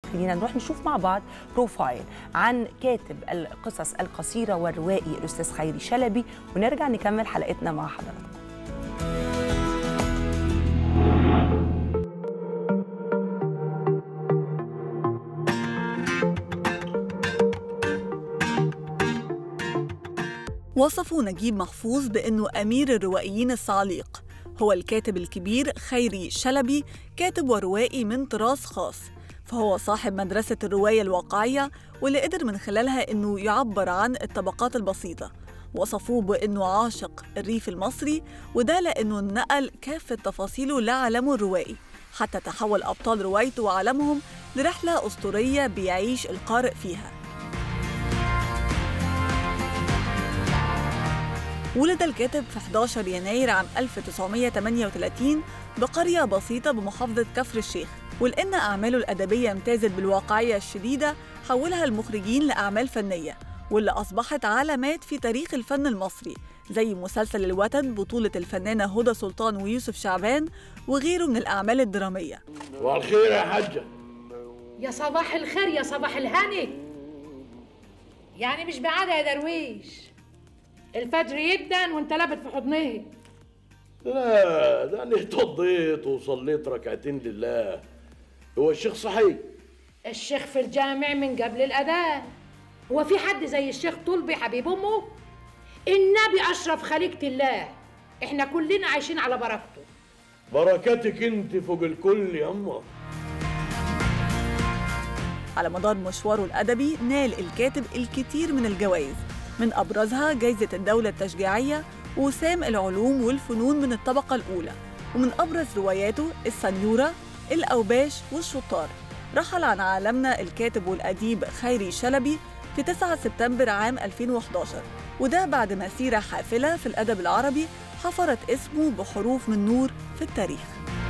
خلينا نروح نشوف مع بعض بروفايل عن كاتب القصص القصيرة والروائي الأستاذ خيري شلبي ونرجع نكمل حلقتنا مع حضراتكم وصفوا نجيب محفوظ بأنه أمير الروائيين الصعاليق هو الكاتب الكبير خيري شلبي كاتب وروائي من طراز خاص فهو صاحب مدرسة الرواية الواقعية واللي قدر من خلالها أنه يعبر عن الطبقات البسيطة وصفوه بأنه عاشق الريف المصري وده لأنه نقل كافة تفاصيله لعالمه الروائي حتى تحول أبطال روايته وعالمهم لرحلة أسطورية بيعيش القارئ فيها ولد الكاتب في 11 يناير عام 1938 بقرية بسيطة بمحافظة كفر الشيخ ولأن أعماله الأدبية امتازت بالواقعية الشديدة حولها المخرجين لأعمال فنية واللي أصبحت علامات في تاريخ الفن المصري زي مسلسل الوتد بطولة الفنانة هدى سلطان ويوسف شعبان وغيره من الأعمال الدرامية والخير يا حجة يا صباح الخير يا صباح الهني يعني مش بعادة يا درويش الفجر يدن وانت لابت في حضنه لا ده انا اتوضيت وصليت ركعتين لله هو الشيخ صحيح الشيخ في الجامع من قبل الأذان هو في حد زي الشيخ طلبي حبيب أمه النبي أشرف خليقة الله احنا كلنا عايشين على بركته بركاتك انت فوق الكل يما على مدار مشواره الأدبي نال الكاتب الكثير من الجوائز من أبرزها جائزة الدولة التشجيعية وسام العلوم والفنون من الطبقة الأولى ومن أبرز رواياته السنيورة الأوباش والشطار رحل عن عالمنا الكاتب والأديب خيري شلبي في 9 سبتمبر عام 2011 وده بعد مسيرة حافلة في الأدب العربي حفرت اسمه بحروف من نور في التاريخ